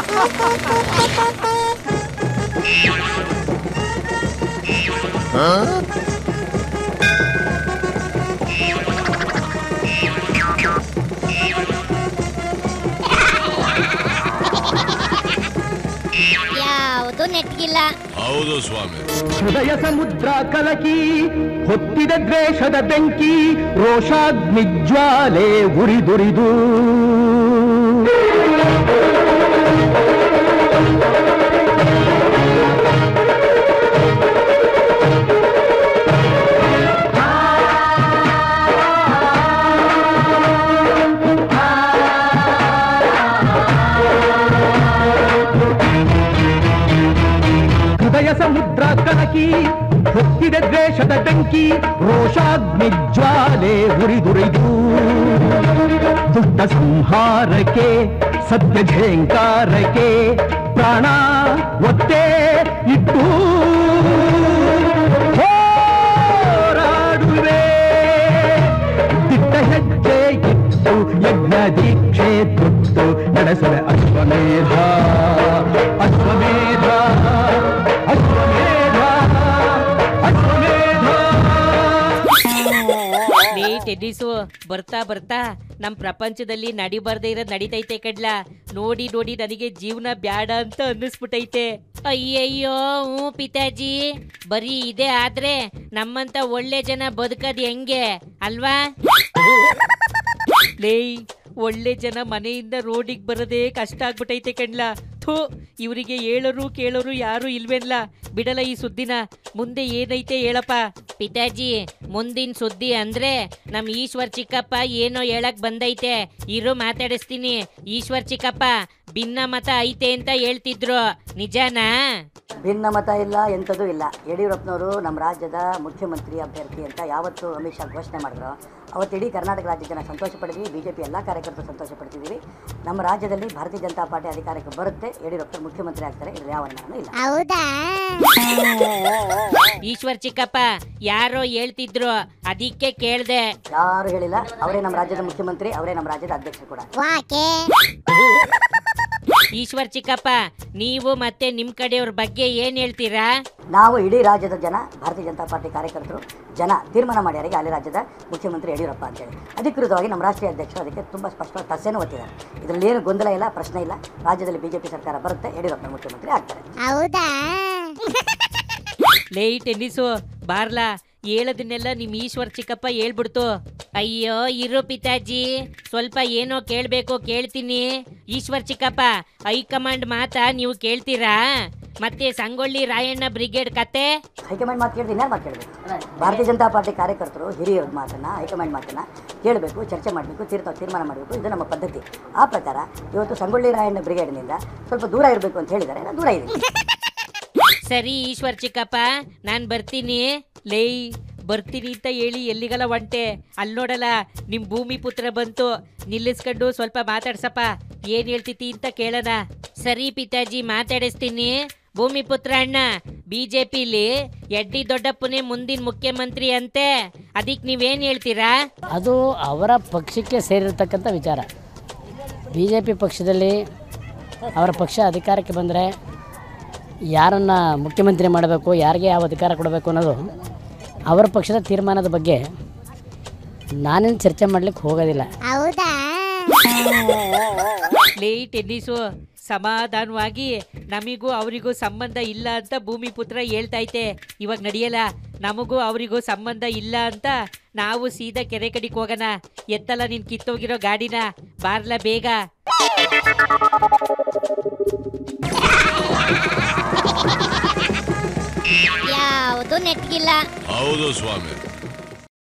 ಯಾವುದು ನೆಟ್ಗಿಲ್ಲ ಹೌದು ಸ್ವಾಮಿ ಹೃದಯ ಸಮುದ್ರ ಕಲಕಿ ಹೊತ್ತಿದ ದ್ವೇಷದ ಬೆಂಕಿ ರೋಷಾಗ್ನಿ ಜ್ವಾಲೆ ಉರಿದುರಿದು ಹೃದಯ ಸಮುದ್ರ ಕಲಕಿ ಹೊತ್ತಿದ ದ್ವೇಷದ ಬೆಂಕಿ ರೋಷಾಗ್ನಿ ಜ್ವಾಲೆ ಉರಿದುರಿದು ದುಷ್ಟ ಸಂಹಾರಕ್ಕೆ ಸತ್ಯ ಝೇಂಕಾರಕ್ಕೆ ಪ್ರಾಣ ಒತ್ತೆ ಇಟ್ಟು ಹೋರಾಡುವೆ ದಿಟ್ಟ ಹೆಜ್ಜೆ ಇಟ್ಟು ಯಜ್ಞ ದೀಕ್ಷೆ ತೊಟ್ಟು ನಡೆಸುವೆ ಅಶ್ವಮೇಧ ಅಶ್ವಮೇಧ ಅಶ್ವಮೇಧ ಅಶ್ವಮೇಧ ಲೇ ಟೆನ್ನಿಸು ಬರ್ತಾ ಬರ್ತಾ ನಮ್ ಪ್ರಪಂಚದಲ್ಲಿ ನಡಿಬಾರ್ದೇ ಇರೋದ್ ನಡಿತೈತೆ ಕಡ್ಲ ನೋಡಿ ನೋಡಿ ನನಗೆ ಜೀವನ ಬ್ಯಾಡ ಅಂತ ಅನ್ನಿಸ್ಬಿಟ್ಟೈತೆ ಅಯ್ಯಯ್ಯೋ ಹ್ಞೂ ಪಿತಾಜಿ ಬರೀ ಇದೇ ಆದ್ರೆ ನಮ್ಮಂತ ಒಳ್ಳೆ ಜನ ಬದುಕದ್ ಹೆಂಗೆ ಅಲ್ವಾ ಲೇ ಒಳ್ಳೆ ಜನ ಮನೆಯಿಂದ ರೋಡಿಗೆ ಬರೋದೇ ಕಷ್ಟ ಆಗ್ಬಿಟ್ಟೈತೆ ಕಣ್ಲ ಥೂ ಇವರಿಗೆ ಹೇಳೋರು ಕೇಳೋರು ಯಾರು ಇಲ್ವೇನ್ಲ ಬಿಡಲ್ಲ ಈ ಸುದ್ದಿನ ಮುಂದೆ ಏನೈತೆ ಹೇಳಪ್ಪ ಪಿತಾಜಿ ಮುಂದಿನ ಸುದ್ದಿ ಅಂದ್ರೆ ನಮ್ ಈಶ್ವರ್ ಚಿಕ್ಕಪ್ಪ ಏನೋ ಹೇಳಕ್ ಬಂದೈತೆ ಇರು ಮಾತಾಡಿಸ್ತೀನಿ ಈಶ್ವರ್ ಚಿಕ್ಕಪ್ಪ ಭಿನ್ನ ಮತ ಐತೆ ಅಂತ ಹೇಳ್ತಿದ್ರು ನಿಜನಾ ಭಿನ್ನಮತ ಇಲ್ಲ ಎಂಥದೂ ಇಲ್ಲ ಯಡಿಯೂರಪ್ಪನವರು ನಮ್ಮ ರಾಜ್ಯದ ಮುಖ್ಯಮಂತ್ರಿ ಅಭ್ಯರ್ಥಿ ಅಂತ ಯಾವತ್ತು ಅಮಿತ್ ಶಾ ಘೋಷಣೆ ಮಾಡಿದ್ರು ಅವತ್ತು ಇಡೀ ಕರ್ನಾಟಕ ರಾಜ್ಯ ಜನ ಸಂತೋಷ ಪಡಿದ್ವಿ ಬಿ ಜೆ ಪಿ ಎಲ್ಲ ಕಾರ್ಯಕರ್ತರು ಸಂತೋಷ ಪಡ್ತಿದ್ದೀವಿ ನಮ್ಮ ರಾಜ್ಯದಲ್ಲಿ ಭಾರತೀಯ ಜನತಾ ಪಾರ್ಟಿ ಅಧಿಕಾರಕ್ಕೆ ಬರುತ್ತೆ ಯಡಿಯೂರಪ್ಪರು ಮುಖ್ಯಮಂತ್ರಿ ಆಗ್ತಾರೆ ಇದ್ರ ಯಾವ ಅನುಮಾನನೂ ಇಲ್ಲ ಹೌದಾ ಈಶ್ವರ್ ಚಿಕ್ಕಪ್ಪ ಯಾರೋ ಹೇಳ್ತಿದ್ರು ಅದಕ್ಕೆ ಕೇಳ್ದೆ ಯಾರು ಹೇಳಿಲ್ಲ ಅವರೇ ನಮ್ಮ ರಾಜ್ಯದ ಮುಖ್ಯಮಂತ್ರಿ ಅವರೇ ನಮ್ಮ ರಾಜ್ಯದ ಅಧ್ಯಕ್ಷರು ಕೂಡ ವಾಕೆ ಈಶ್ವರ್ ಚಿಕ್ಕಪ್ಪ ನೀವು ಮತ್ತೆ ನಿಮ್ ಕಡೆಯವ್ರ ಬಗ್ಗೆ ಏನ್ ಹೇಳ್ತೀರಾ ನಾವು ಇಡೀ ರಾಜ್ಯದ ಜನ ಭಾರತೀಯ ಜನತಾ ಪಾರ್ಟಿ ಕಾರ್ಯಕರ್ತರು ಜನ ತೀರ್ಮಾನ ಮಾಡ್ಯಾರ ಈಗ ಅಲ್ಲಿ ರಾಜ್ಯದ ಮುಖ್ಯಮಂತ್ರಿ ಯಡಿಯೂರಪ್ಪ ಅಂತೇಳಿ ಅಧಿಕೃತವಾಗಿ ನಮ್ಮ ರಾಷ್ಟ್ರೀಯ ಅಧ್ಯಕ್ಷರು ಅದಕ್ಕೆ ತುಂಬ ಸ್ಪಷ್ಟವಾಗಿ ತಸೆನೂ ಒತ್ತಿದ್ದಾರೆ ಇದರಲ್ಲಿ ಏನು ಗೊಂದಲ ಇಲ್ಲ ಪ್ರಶ್ನೆ ಇಲ್ಲ ರಾಜ್ಯದಲ್ಲಿ ಬಿಜೆಪಿ ಸರ್ಕಾರ ಬರುತ್ತೆ ಯಡಿಯೂರಪ್ಪ ಮುಖ್ಯಮಂತ್ರಿ ಆಗ್ತಾರೆ ಹೌದಾ ಲೇ ಟೆನ್ನಿಸು ಬಾರ್ಲಾ ಹೇಳೋದನ್ನೆಲ್ಲ ನಿಮ್ ಈಶ್ವರ್ ಚಿಕ್ಕಪ್ಪ ಹೇಳ್ಬಿಡ್ತು ಅಯ್ಯೋ ಇರು ಪಿತಾಜಿ ಸ್ವಲ್ಪ ಏನೋ ಕೇಳ್ಬೇಕು ಕೇಳ್ತೀನಿ ಈಶ್ವರ್ ಚಿಕ್ಕಪ್ಪ ಹೈಕಮಾಂಡ್ ಮಾತಾ ನೀವು ಕೇಳ್ತೀರಾ ಮತ್ತೆ ಸಂಗೊಳ್ಳಿ ರಾಯಣ್ಣ ಬ್ರಿಗೇಡ್ ಕತೆ ಹೈಕಮಾಂಡ್ ಮಾತು ಕೇಳಿದ್ರೆ ಇನ್ಯಾರು ಮಾತು ಕೇಳಬೇಕು ಭಾರತೀಯ ಜನತಾ ಪಾರ್ಟಿ ಕಾರ್ಯಕರ್ತರು ಹಿರಿಯರ ಮಾತನ್ನ ಹೈಕಮಾಂಡ್ ಮಾತನ್ನ ಕೇಳಬೇಕು ಚರ್ಚೆ ಮಾಡಬೇಕು ತೀರ್ಥ ತೀರ್ಮಾನ ಮಾಡಬೇಕು ಇದು ನಮ್ಮ ಪದ್ಧತಿ ಆ ಪ್ರಕಾರ ಇವತ್ತು ಸಂಗೊಳ್ಳಿ ರಾಯಣ್ಣ ಬ್ರಿಗೇಡ್ನಿಂದ ಸ್ವಲ್ಪ ದೂರ ಇರಬೇಕು ಅಂತ ಹೇಳಿದ್ದಾರೆ ನಾನು ದೂರ ಇದ್ದೀನಿ ಸರಿ ಈಶ್ವರ್ ಚಿಕ್ಕಪ್ಪ ನಾನ್ ಬರ್ತೀನಿ ಲೇ ಬರ್ತೀನಿ ಅಂತ ಹೇಳಿ ಎಲ್ಲಿಗಲ್ಲ ಒಂಟೆ ಅಲ್ಲಿ ನೋಡಲ್ಲ ನಿಮ್ ಭೂಮಿ ಪುತ್ರ ಬಂತು ನಿಲ್ಲಿಸ್ಕೊಂಡು ಸ್ವಲ್ಪ ಮಾತಾಡ್ಸಪ್ಪ ಏನ್ ಹೇಳ್ತಿತಿ ಅಂತ ಕೇಳೋಣ ಸರಿ ಪಿತಾಜಿ ಮಾತಾಡಿಸ್ತೀನಿ ಭೂಮಿ ಪುತ್ರ ಅಣ್ಣ ಬಿಜೆಪಿಲಿ ಎಡ್ಡಿ ದೊಡ್ಡಪ್ಪನೇ ಮುಂದಿನ ಮುಖ್ಯಮಂತ್ರಿ ಅಂತೆ ಅದಕ್ ನೀವೇನ್ ಹೇಳ್ತೀರಾ ಅದು ಅವರ ಪಕ್ಷಕ್ಕೆ ಸೇರಿರ್ತಕ್ಕಂಥ ವಿಚಾರ ಬಿ ಜೆ ಪಿ ಪಕ್ಷದಲ್ಲಿ ಅವರ ಪಕ್ಷ ಅಧಿಕಾರಕ್ಕೆ ಬಂದರೆ ಯಾರನ್ನು ಮುಖ್ಯಮಂತ್ರಿ ಮಾಡಬೇಕು ಯಾರಿಗೆ ಯಾವ ಅಧಿಕಾರ ಕೊಡಬೇಕು ಅನ್ನೋದು ಅವರ ಪಕ್ಷದ ತೀರ್ಮಾನದ ಬಗ್ಗೆ ನಾನೇನು ಚರ್ಚೆ ಮಾಡ್ಲಿಕ್ಕೆ ಹೋಗೋದಿಲ್ಲ ಹೌದಾ ಲೇ ಟೆನ್ನಿಸು ಸಮಾಧಾನವಾಗಿ ನಮಿಗೂ ಅವರಿಗೂ ಸಂಬಂಧ ಇಲ್ಲ ಅಂತ ಭೂಮಿ ಪುತ್ರ ಹೇಳ್ತೈತೆ ಇವಾಗ ನಡೆಯಲ್ಲ ನಮಗೂ ಅವರಿಗೂ ಸಂಬಂಧ ಇಲ್ಲ ಅಂತ ನಾವು ಸೀದಾ ಕೆರೆ ಕಡಿಗೆ ಹೋಗೋಣ ಎತ್ತಲ್ಲ ನಿನ್ ಕಿತ್ತೋಗಿರೋ ಗಾಡಿನ ಬಾರ್ಲ ಬೇಗ ಯಾವುದು ನೆಟ್ಗಿಲ್ಲ ಹೌದು ಸ್ವಾಮಿ